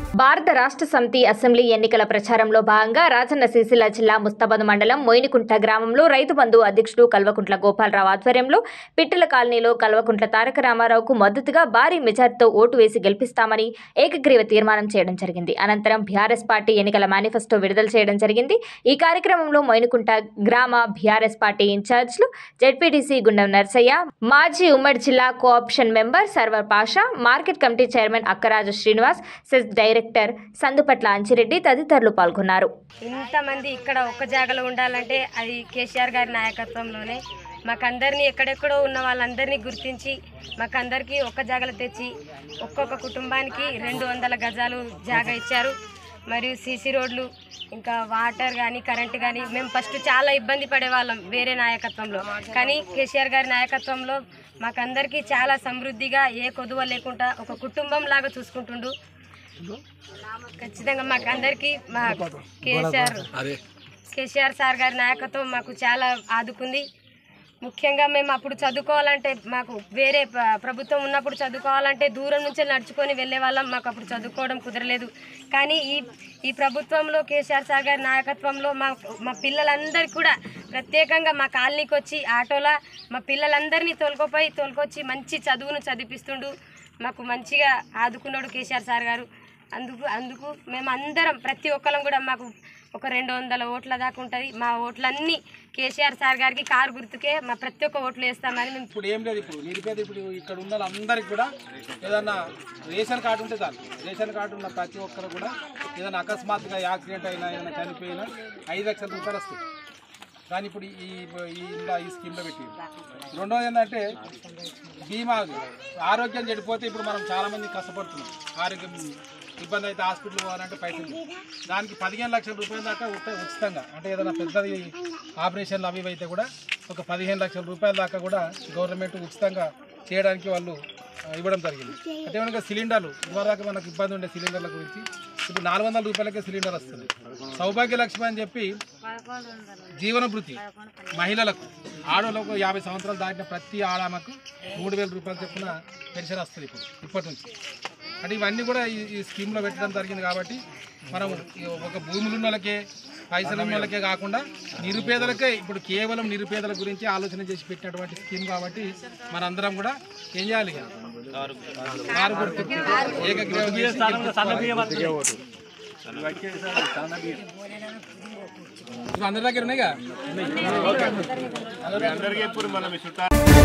భారత రాష్ట్ర సమితి అసెంబ్లీ ఎన్నికల ప్రచారంలో భాగంగా రాజన్న సిరిసిల్ల జిల్లా ముస్తాబాద్ మండలం మోయినికుంట గ్రామంలో రైతు బంధు అధ్యక్షుడు కల్వకుంట్ల గోపాలరావు ఆధ్వర్యంలో పిట్టల కాలనీలో కల్వకుంట్ల తారక రామారావుకు మద్దతుగా భారీ మెజార్టీతో ఓటు వేసి గెలిపిస్తామని ఏకగ్రీవ తీర్మానం చేయడం జరిగింది అనంతరం బీఆర్ఎస్ పార్టీ ఎన్నికల మేనిఫెస్టో విడుదల చేయడం జరిగింది ఈ కార్యక్రమంలో మోయినికుంట గ్రామ బీఆర్ఎస్ పార్టీ ఇన్ఛార్జ్లు జెడ్పీటీసీ గుండం నర్సయ్య మాజీ ఉమ్మడి జిల్లా cooption member Sarwar Pasha market committee chairman Akkaraju Srinivas cess director Sandupatla Anchireddy తదితరులు పాల్గొన్నారు ఇంతమంది ఇక్కడ ఒక్క జాగలో ఉండాలంటే అది కేసీఆర్ గారి నాయకత్వంలోనే మాకందరినీ ఎక్కడెక్కడో ఉన్న వాళ్ళందరినీ గుర్తించి మాకందరికీ ఒక్క జాగలో తెచ్చి ఒక్కొక్క కుటుంబానికి రెండు వందల గజాలు జాగా ఇచ్చారు మరియు సీసీ రోడ్లు ఇంకా వాటర్ కానీ కరెంట్ కానీ మేము ఫస్ట్ చాలా ఇబ్బంది పడేవాళ్ళం వేరే నాయకత్వంలో కానీ కేసీఆర్ గారి నాయకత్వంలో మాకందరికీ చాలా సమృద్ధిగా ఏ కొదువ లేకుండా ఒక కుటుంబం లాగా చూసుకుంటుండు ఖచ్చితంగా మాకు అందరికీ మా కేసీఆర్ కేసీఆర్ సార్ గారి నాయకత్వం మాకు చాలా ఆదుకుంది ముఖ్యంగా మేము అప్పుడు చదువుకోవాలంటే మాకు వేరే ప్ర- ప్రభుత్వం ఉన్నప్పుడు చదువుకోవాలంటే దూరం నుంచి నడుచుకొని వెళ్ళే వాళ్ళం మాకు అప్పుడు చదువుకోవడం కుదరలేదు కానీ ఈ ఈ ప్రభుత్వంలో కేసీఆర్ సార్ గారి నాయకత్వంలో మా మా పిల్లలందరికీ కూడా ప్రత్యేకంగా మా కాలనీకి వచ్చి ఆటోలా మా పిల్లలందరినీ తోలుకోపోయి తోలుకొచ్చి మంచి చదువును చదివిస్తుండు మాకు మంచిగా ఆదుకున్నాడు కేసీఆర్ సార్ గారు అందుకు అందుకు మేము అందరం ప్రతి ఒక్కరం కూడా మాకు ఒక రెండు వందల ఓట్ల దాకా ఉంటుంది మా ఓట్లన్నీ కేసీఆర్ సార్ గారికి కారు గుర్తుకే మా ప్రతి ఒక్క ఓట్లు వేస్తామని మేము ఇప్పుడు ఏం లేదు ఇప్పుడు నిరుపేద ఇప్పుడు ఇక్కడ ఉన్న వాళ్ళందరికీ కూడా ఏదన్నా రేషన్ కార్డు ఉంటే చాలు రేషన్ కార్డు ఉన్న ప్రతి ఒక్కరు కూడా ఏదైనా అకస్మాత్తుగా యాక్సిడెంట్ అయినా ఏదైనా చనిపోయినా ఐదు లక్షల రూపాయలు వస్తాయి కానీ ఇప్పుడు ఈ ఈ ఇంట్లో ఈ స్కీమ్లో పెట్టి రెండోది ఏంటంటే బీమా ఆరోగ్యం చెడిపోతే ఇప్పుడు మనం చాలామంది కష్టపడుతున్నాం ఆరోగ్యం ఇబ్బంది అయితే హాస్పిటల్ పోవాలంటే పైసలు లేవు. దానికి పదిహేను లక్షల రూపాయల దాకా ఉచిత- ఉచితంగా అంటే ఏదైనా పెద్దది ఆపరేషన్లు అవి ఇవి అయితే కూడా ఒక పదిహేను లక్షల రూపాయల దాకా కూడా గవర్నమెంట్ ఉచితంగా చేయడానికి వాళ్ళు ఆ, ఇవ్వడం జరిగింది అంటే మనకి సిలిండర్లు ఇదివరకు మనకు ఇబ్బంది ఉండే సిలిండర్ల గురించి ఇప్పుడు నాలుగు వందల రూపాయలకే సిలిండర్ వస్తుంది సౌభాగ్య లక్ష్మి అని చెప్పి జీవన భృతి మహిళలకు ఆడవాళ్ళకు యాభై సంవత్సరాలు దాటిన ప్రతి ఆడామకు మూడు వేల రూపాయలు చొప్పున పెన్షన్ వస్తుంది ఇప్పుడు ఇప్పటి నుంచి అంటే ఇవన్నీ కూడా ఈ ఈ స్కీమ్లో పెట్టడం జరిగింది కాబట్టి మనం ఈ ఒక భూములు ఉన్న వాళ్ళకే పైసలు ఉన్న వాళ్ళకే కాకుండా నిరుపేదలకే ఇప్పుడు కేవలం నిరుపేదల గురించి ఆలోచన చేసి పెట్టినటువంటి స్కీమ్ కాబట్టి మనందరం కూడా ఏం చేయాలి ఇక? కారు గుర్తుకు ఏకగ్రీవం చేసి గెలిపించుకోవాలి. ఇవి అందరి దగ్గర ఉన్నాయిగా అందరికీ ఎప్పుడు మనం చుట్టాలు